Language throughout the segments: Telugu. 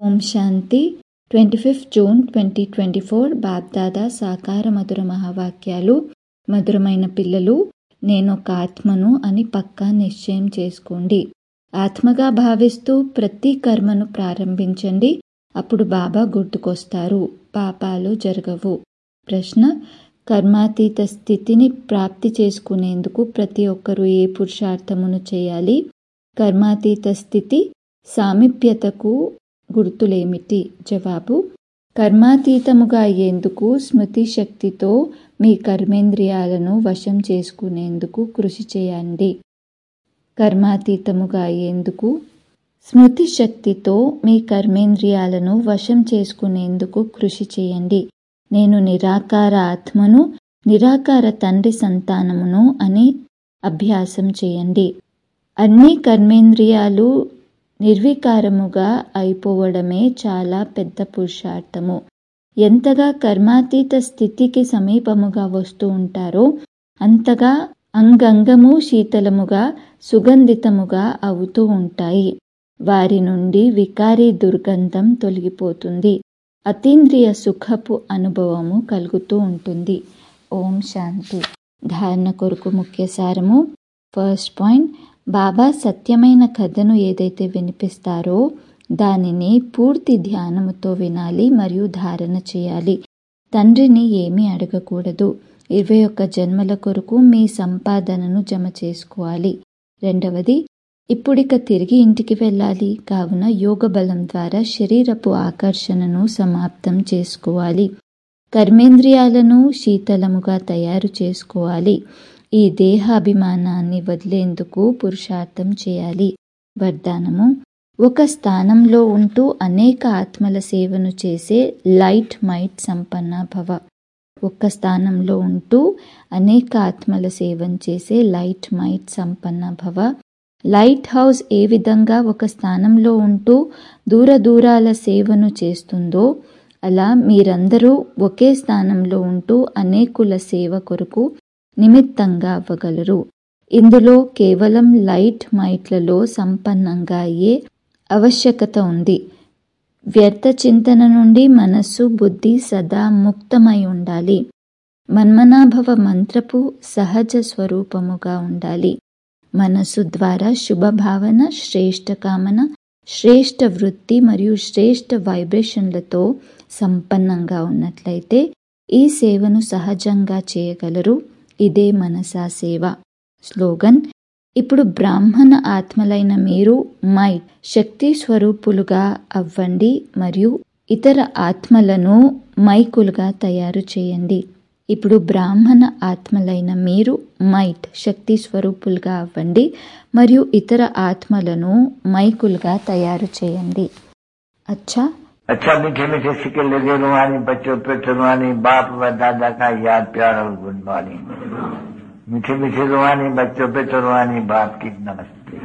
ఓం Shanti twenty fifth June twenty twenty four BapDada సాకార మధుర మహావాక్యాలు మధురమైన పిల్లలు నేను ఒక ఆత్మను అని పక్కా నిశ్చయం చేసుకోండి ఆత్మగా భావిస్తూ ప్రతి కర్మను ప్రారంభించండి అప్పుడు బాబా గుర్తుకొస్తారు పాపాలు జరగవు ప్రశ్న కర్మాతీత స్థితిని ప్రాప్తి చేసుకునేందుకు ప్రతి ఒక్కరూ ఏ పురుషార్థమును చేయాలి కర్మాతీత స్థితి సామీప్యతకు గుర్తులేమిటి జవాబు కర్మాతీతముగా అయ్యేందుకు స్మృతి శక్తితో మీ కర్మేంద్రియాలను వశం చేసుకునేందుకు కృషి చేయండి కర్మాతీతముగా అయ్యేందుకు స్మృతి శక్తితో మీ కర్మేంద్రియాలను వశం చేసుకునేందుకు కృషి చేయండి నేను నిరాకార ఆత్మను నిరాకార తండ్రి సంతానమును అని అభ్యాసం చేయండి అన్ని కర్మేంద్రియాలు నిర్వికారముగా అయిపోవడమే చాలా పెద్ద పురుషార్థము ఎంతగా కర్మాతీత స్థితికి సమీపముగా వస్తూ ఉంటారో అంతగా అంగంగము శీతలముగా సుగంధితముగా అవుతూ ఉంటాయి వారి నుండి వికారీ దుర్గంధం తొలగిపోతుంది అతీంద్రియ సుఖపు అనుభవము కలుగుతూ ఉంటుంది ఓం శాంతి ధారణ కొరకు ముఖ్య సారము ఫస్ట్ పాయింట్ బాబా సత్యమైన కథను ఏదైతే వినిపిస్తారో దానిని పూర్తి ధ్యానముతో వినాలి మరియు ధారణ చేయాలి తండ్రిని ఏమీ అడగకూడదు ఇరవై ఒక్క జన్మల కొరకు మీ సంపాదనను జమ చేసుకోవాలి రెండవది ఇప్పుడిక తిరిగి ఇంటికి వెళ్ళాలి కావున యోగ బలం ద్వారా శరీరపు ఆకర్షణను సమాప్తం చేసుకోవాలి కర్మేంద్రియాలను శీతలముగా తయారు చేసుకోవాలి ఈ దేహాభిమానాన్ని వదిలేందుకు పురుషార్థం చేయాలి వరదానము ఒక స్థానంలో ఉంటూ అనేక ఆత్మల సేవను చేసే లైట్ మైట్ సంపన్న భవ ఒక్క స్థానంలో ఉంటూ అనేక ఆత్మల సేవను చేసే లైట్ మైట్ సంపన్న భవ లైట్ హౌస్ ఏ విధంగా ఒక స్థానంలో ఉంటూ దూర దూరాల సేవను చేస్తుందో అలా మీరందరూ ఒకే స్థానంలో ఉంటూ అనేకుల సేవ కొరకు నిమిత్తంగా అవ్వగలరు ఇందులో కేవలం లైట్ మైట్లలో సంపన్నంగా అయ్యే ఆవశ్యకత ఉంది వ్యర్థ చింతన నుండి మనస్సు బుద్ధి సదా ముక్తమై ఉండాలి మన్మనాభవ మంత్రపు సహజ స్వరూపముగా ఉండాలి మనస్సు ద్వారా శుభభావన శ్రేష్ట కామన శ్రేష్ట వృత్తి మరియు శ్రేష్ట వైబ్రేషన్లతో సంపన్నంగా ఉన్నట్లయితే ఈ సేవను సహజంగా చేయగలరు ఇదే మనసా సేవ స్లోగన్ ఇప్పుడు బ్రాహ్మణ ఆత్మలైన మీరు మైట్ శక్తి స్వరూపులుగా అవ్వండి మరియు ఇతర ఆత్మలను మైకులుగా తయారు చేయండి ఇప్పుడు బ్రాహ్మణ ఆత్మలైన మీరు మైట్ శక్తి స్వరూపులుగా అవ్వండి మరియు ఇతర ఆత్మలను మైకులుగా తయారు చేయండి అచ్చా अच्छा मीठे मीठे सिक्के लगे रुहानी बच्चों पे रुहानी बाप व दादा का याद प्यार और गुड मॉर्निंग मीठे मीठे रुहानी बच्चों पे रुहानी बाप की नमस्ते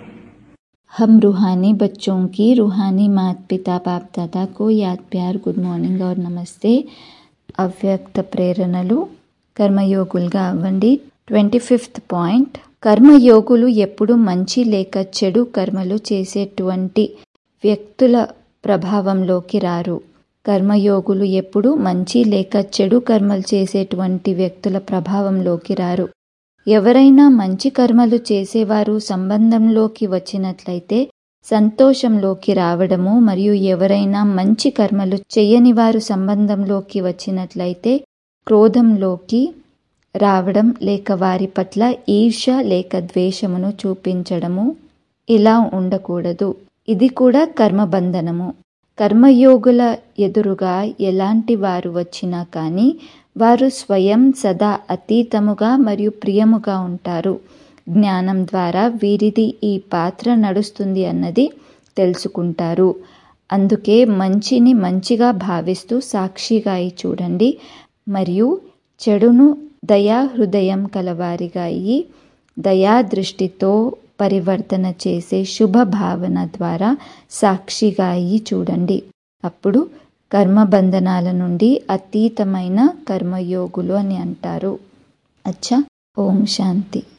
हम रूहानी बच्चों की रूहानी माता पिता बाप दादा को याद प्यार గుడ్ మార్నింగ్ और నమస్తే అవ్యక్త ప్రేరణలు కర్మయోగులుగా అవ్వండి ట్వంటీ ఫిఫ్త్ పాయింట్ కర్మయోగులు ఎప్పుడు మంచి లేక చెడు కర్మలు చేసేటువంటి వ్యక్తుల ప్రభావంలోకి రారు కర్మయోగులు ఎప్పుడు మంచి లేక చెడు కర్మలు చేసేటువంటి వ్యక్తుల ప్రభావంలోకి రారు ఎవరైనా మంచి కర్మలు చేసేవారు సంబంధంలోకి వచ్చినట్లయితే సంతోషంలోకి రావడము మరియు ఎవరైనా మంచి కర్మలు చెయ్యని వారు సంబంధంలోకి వచ్చినట్లయితే క్రోధంలోకి రావడం లేక వారి పట్ల ఈర్ష లేక ద్వేషమును చూపించడము ఇలా ఉండకూడదు ఇది కూడా కర్మబంధనము కర్మయోగుల ఎదురుగా ఎలాంటి వారు వచ్చినా కానీ వారు స్వయం సదా అతీతముగా మరియు ప్రియముగా ఉంటారు జ్ఞానం ద్వారా వీరిది ఈ పాత్ర నడుస్తుంది అన్నది తెలుసుకుంటారు అందుకే మంచిని మంచిగా భావిస్తూ సాక్షిగా అయి చూడండి మరియు చెడును దయా హృదయం కలవారిగా అయ్యి దయా దృష్టితో పరివర్తన చేసే శుభ భావన ద్వారా సాక్షిగా అయ్యి చూడండి అప్పుడు కర్మబంధనాల నుండి అతీతమైన కర్మయోగులు అని అంటారు అచ్చా ఓం శాంతి